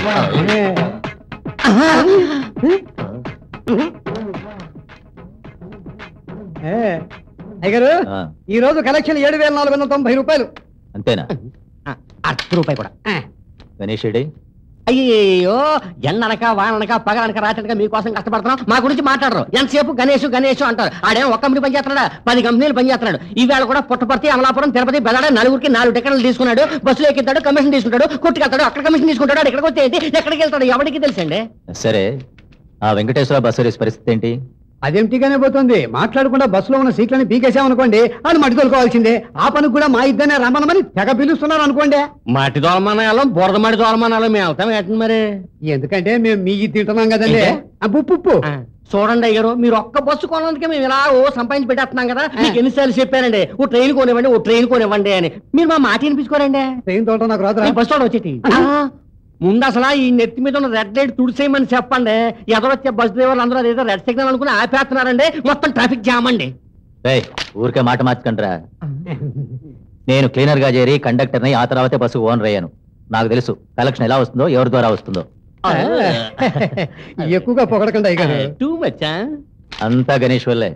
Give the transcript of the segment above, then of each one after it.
అయ్యగారు ఆ, ఈ రోజు కలెక్షన్ ఏడు వేల నాలుగు వందల తొంభై రూపాయలు అంతేనా అర్ధ రూపాయి కూడా గణేష్ రెడ్డి అయ్యో ఎండనక వాననక పగలనక రాత్రనక మీకోసం కష్టపడుతున్నాం మా గురించి మాట్లాడరు ఎంతసేపు గణేష్ గణేష్ అంటారు ఆడేం ఒక్క కంపెనీ పని చేస్తున్నాడా పది కంపెనీలు పని చేస్తున్నాడు ఈవేళ కూడా పుట్టపర్తి అమలాపురం తిరుపతి బెదడ నలుగురికి నాలుగు టికెట్లు తీసుకున్నాడు బస్సులో ఎక్కిస్తాడు కమిషన్ తీసుకుంటాడు కొట్టుకెళ్తాడు అక్కడ కమిషన్ తీసుకుంటాడు ఇక్కడికి వచ్చి ఏంటి ఎక్కడికి వెళ్తాడు ఎవరికి తెలుసండి సరే ఆ వెంకటేశ్వర బస్సు రేస్ పరిస్థితి ఏంటి అదేంటిగానే పోతుంది మాట్లాడకుండా బస్సులో ఉన్న సీట్లని పీకేసామనుకోండి అది మట్టి తోలుకోవాల్సిందే ఆ పనికి కూడా మా ఇద్దరినే రమ్మనమని తెగ పిలుస్తున్నారు అనుకోండి మట్టి దోలమానాలు బురద మట్టి దోలమానాలు మేము వెళ్తాం ఏంటి మరి ఎందుకంటే మేము మీ తింటున్నాం కదండి ఏంటి? ఆ, ఉప్పు ఉప్పు ఆ, చూడండి అయ్యారు మీరు ఒక్క బస్సు కొనందుకే మేము ఇలా ఓ సంపాదించి పెట్టేస్తున్నాం కదా మీకు ఎన్నిసార్లు చెప్పానండి ఓ ట్రైన్ కొనివ్వండి ఓ ట్రైన్ కొనివ్వండి అని మీరు మా మాట వినిపించుకోరండి ట్రైన్ తోట నాకు రాదురా ఈ బస్ స్టాండ్ వచ్చేటి ముందు అసలు ఈ నెత్తి మీద ఉన్న రెడ్ లైట్ తుడిసేయమని చెప్పండి ఎదరొచ్చే బస్ డ్రైవర్లు అందరూ అదేదో రెడ్ సిగ్నల్ అనుకుని ఆపేస్తున్నారండి మొత్తం ట్రాఫిక్ జామ్ అండి రేయ్ ఊరికే మాట మార్చకండిరా నేను క్లీనర్ గా చేరి కండక్టర్ని ఆ తర్వాతే బస్సు ఓనర్ అయ్యాను నాకు తెలుసు కలెక్షన్ ఎలా వస్తుందో ఎవరి ద్వారా వస్తుందో ఎక్కువగా పొగడకండి అయ్యగారు టూ మచ్చా అంతా గణేష్ వల్లే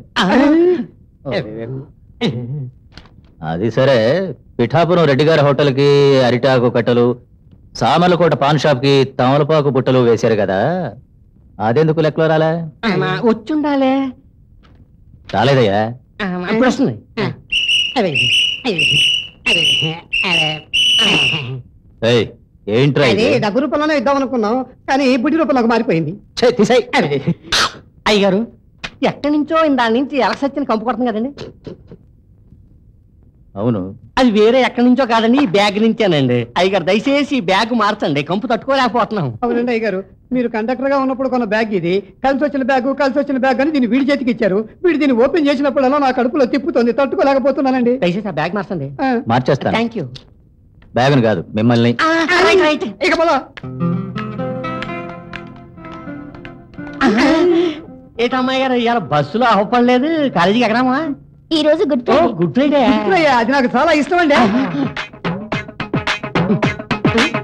అది సరే పిఠాపురం రెడ్డి గారి హోటల్ కి అరిటాకు కట్టలు సామర్లకోట పాన్ షాప్ కి తమలపాకు బుట్టలు వేశారు కదా అదెందుకు లెక్కలో రాలే వచ్చుండాలే రాలేదయ్యా ఆ, ఇప్పుడు వస్తుంది ఏయ్, ఏంట్రా అది ఇది? డబ్బు రూపంలోనే ఇద్దాం అనుకున్నాం కానీ బుడ్డి రూపంలోకి మారిపోయింది ఛే, తీసేయ్. అయ్యగారు ఎక్కడి నుంచో దాని నుంచి ఎలసచ్చిన కంపు కొడుతుంది కదండి అవును అది వేరే ఎక్కడి నుంచో కాదండి ఈ బ్యాగ్ నుంచేనండి అయ్యగారు దయచేసి ఈ బ్యాగ్ మార్చండి కంపు తట్టుకోలేకపోతున్నాం అవునండి అయ్యగారు మీరు కండక్టర్ గా ఉన్నప్పుడు కొన్న బ్యాగ్ ఇది కలిసి వచ్చిన బ్యాగ్ కలిసి వచ్చిన బ్యాగ్ అని దీన్ని వీడి చేతికి ఇచ్చారు వీడు దీన్ని ఓపెన్ చేసినప్పుడల్లా నా కడుపులో తిప్పుతుంది తట్టుకోలేకపోతున్నానండి దయచేసి ఆ బ్యాగ్ మార్చండి ఆ, మార్చేస్తాను థ్యాంక్ యూ బ్యాగును కాదు మిమ్మల్ని రైట్ రైట్ ఇక పోలా ఏటమ్మాయి గారు ఇవాళ బస్సులో అవ్వపడలేదు కాలేజీకి ఎక్కడామా ఈ రోజు గుడ్ ఓ ఫ్రైడే గుడ్ ఫ్రైడే అది నాకు చాలా ఇష్టం అండి